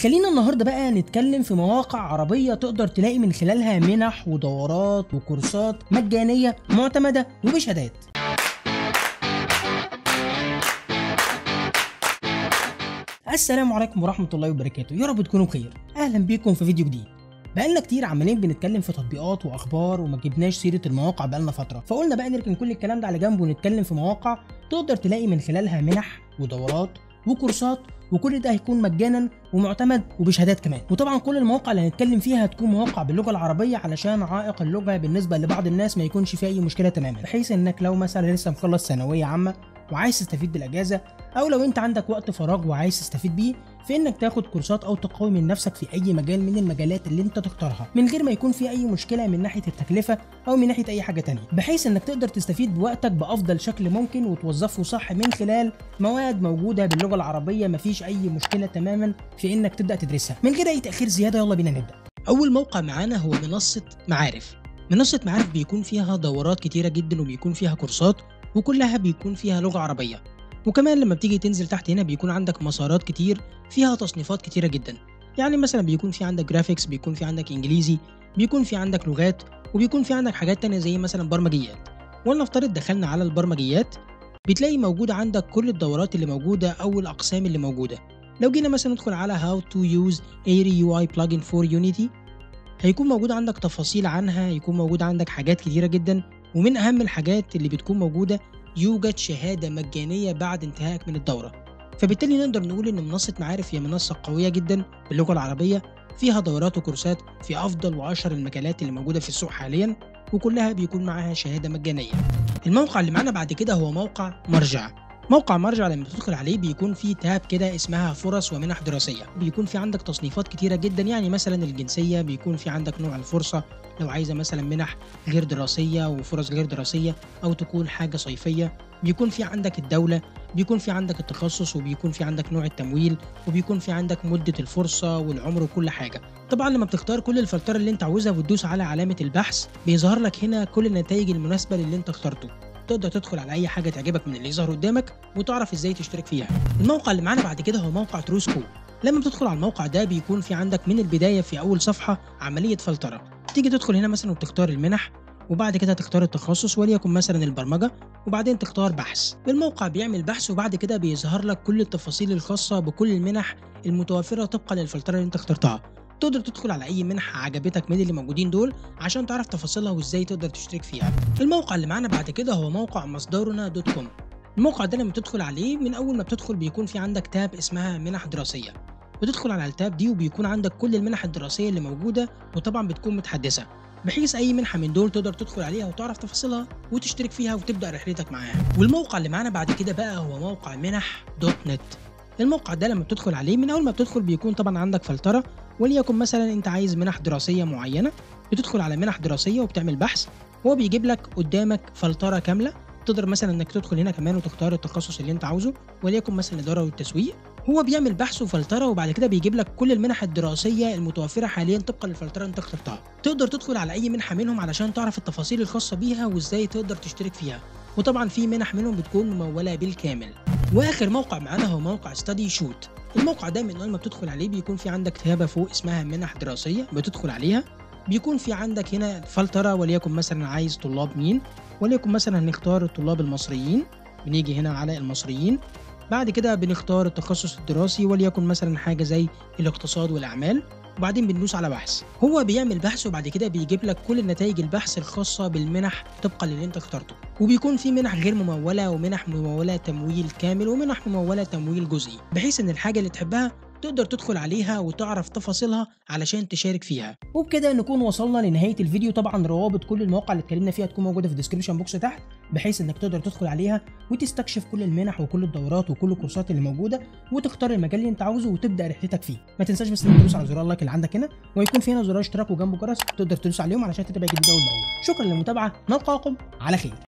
خلينا النهارده بقى نتكلم في مواقع عربيه تقدر تلاقي من خلالها منح ودورات وكورسات مجانيه معتمده وبشهادات السلام عليكم ورحمه الله وبركاته يا رب تكونوا بخير اهلا بيكم في فيديو جديد بقالنا كتير عمالين بنتكلم في تطبيقات واخبار وما جبناش سيره المواقع بقالنا فتره فقلنا بقى نركن كل الكلام ده على جنب ونتكلم في مواقع تقدر تلاقي من خلالها منح ودورات وكورسات وكل ده هيكون مجانا ومعتمد وبشهادات كمان وطبعا كل المواقع اللي هنتكلم فيها هتكون مواقع باللغه العربيه علشان عائق اللغه بالنسبه لبعض الناس ما يكونش فيه اي مشكله تماما بحيث انك لو مثلا لسه مخلص ثانويه عامه وعايز تستفيد بالاجازه او لو انت عندك وقت فراغ وعايز تستفيد بيه في انك تاخد كورسات او تقوي من نفسك في اي مجال من المجالات اللي انت تختارها من غير ما يكون في اي مشكله من ناحيه التكلفه او من ناحيه اي حاجه تانية بحيث انك تقدر تستفيد بوقتك بافضل شكل ممكن وتوظفه صح من خلال مواد موجوده باللغه العربيه مفيش اي مشكله تماما في انك تبدا تدرسها من غير اي تاخير زياده يلا بينا نبدا اول موقع معانا هو منصه معارف منصه معارف بيكون فيها دورات كتيره جدا وبيكون فيها كورسات وكلها بيكون فيها لغه عربيه وكمان لما بتيجي تنزل تحت هنا بيكون عندك مسارات كتير فيها تصنيفات كتيره جدا يعني مثلا بيكون في عندك جرافيكس بيكون في عندك انجليزي بيكون في عندك لغات وبيكون في عندك حاجات تانية زي مثلا برمجيات ولنفترض دخلنا على البرمجيات بتلاقي موجود عندك كل الدورات اللي موجوده او الاقسام اللي موجوده لو جينا مثلا ندخل على how to use Airy UI plugin for Unity هيكون موجود عندك تفاصيل عنها يكون موجود عندك حاجات كتيره جدا ومن اهم الحاجات اللي بتكون موجوده يوجد شهاده مجانيه بعد انتهائك من الدوره فبالتالي نقدر نقول ان منصه معارف هي منصه قويه جدا باللغه العربيه فيها دورات وكورسات في افضل واشهر المجالات اللي موجوده في السوق حاليا وكلها بيكون معاها شهاده مجانيه الموقع اللي معانا بعد كده هو موقع مرجع موقع مرجع لما تدخل عليه بيكون فيه تاب كده اسمها فرص ومنح دراسيه بيكون في عندك تصنيفات كتيره جدا يعني مثلا الجنسيه بيكون في عندك نوع الفرصه لو عايزه مثلا منح غير دراسيه وفرص غير دراسيه او تكون حاجه صيفيه بيكون في عندك الدوله بيكون في عندك التخصص وبيكون في عندك نوع التمويل وبيكون في عندك مده الفرصه والعمر وكل حاجه طبعا لما بتختار كل الفلتره اللي انت عاوزها وتدوس على علامه البحث بيظهر لك هنا كل النتائج المناسبه للي انت اخترته تقدر تدخل على اي حاجه تعجبك من اللي يظهر قدامك وتعرف ازاي تشترك فيها الموقع اللي معانا بعد كده هو موقع ترو سكول لما بتدخل على الموقع ده بيكون في عندك من البدايه في اول صفحه عمليه فلتره تيجي تدخل هنا مثلا وتختار المنح وبعد كده تختار التخصص وليكن مثلا البرمجه وبعدين تختار بحث الموقع بيعمل بحث وبعد كده بيظهر لك كل التفاصيل الخاصه بكل المنح المتوفره طبقا للفلتره اللي انت اخترتها تقدر تدخل على اي منحه عجبتك من اللي موجودين دول عشان تعرف تفاصيلها وازاي تقدر تشترك فيها الموقع اللي معانا بعد كده هو موقع مصدرنا دوت كوم الموقع ده لما تدخل عليه من اول ما بتدخل بيكون في عندك تاب اسمها منح دراسيه بتدخل على التاب دي وبيكون عندك كل المنح الدراسيه اللي موجوده وطبعا بتكون متحدثه بحيث اي منحه من دول تقدر تدخل عليها وتعرف تفاصيلها وتشترك فيها وتبدا رحلتك معاها والموقع اللي معانا بعد كده بقى هو موقع منح دوت نت الموقع ده لما بتدخل عليه من اول ما بتدخل بيكون طبعا عندك فلتره وليكن مثلا انت عايز منح دراسيه معينه بتدخل على منح دراسيه وبتعمل بحث هو بيجيب لك قدامك فلتره كامله تقدر مثلا انك تدخل هنا كمان وتختار التخصص اللي انت عاوزه وليكن مثلا الاداره والتسويق هو بيعمل بحث وفلتره وبعد كده بيجيب لك كل المنح الدراسيه المتوفره حاليا طبقا للفلتره اللي انت اخترتها تقدر تدخل على اي منحه منهم علشان تعرف التفاصيل الخاصه بيها وازاي تقدر تشترك فيها وطبعا في منح منهم بتكون مموله بالكامل واخر موقع معانا هو موقع ستادي شوت الموقع ده من اول ما بتدخل عليه بيكون في عندك تابه فوق اسمها منح دراسيه بتدخل عليها بيكون في عندك هنا فلتره وليكن مثلا عايز طلاب مين وليكن مثلا هنختار الطلاب المصريين بنيجي هنا على المصريين بعد كده بنختار التخصص الدراسي وليكن مثلا حاجه زي الاقتصاد والاعمال وبعدين بندوس على بحث هو بيعمل بحث وبعد كده بيجيب لك كل نتائج البحث الخاصه بالمنح طبقا للي انت اخترته وبيكون في منح غير مموله ومنح مموله تمويل كامل ومنح مموله تمويل جزئي بحيث ان الحاجه اللي تحبها تقدر تدخل عليها وتعرف تفاصيلها علشان تشارك فيها وبكده نكون وصلنا لنهايه الفيديو طبعا روابط كل المواقع اللي اتكلمنا فيها تكون موجوده في الديسكربشن بوكس تحت بحيث انك تقدر تدخل عليها وتستكشف كل المنح وكل الدورات وكل الكورسات اللي موجوده وتختار المجال اللي انت عاوزه وتبدا رحلتك فيه ما تنساش بس انك تدوس على زرار اللايك اللي عندك هنا ويكون في هنا زرار اشتراك وجنبه جرس تقدر تدوس عليهم علشان تتابع جديد اول باول شكرا للمتابعه نلقاكم على خير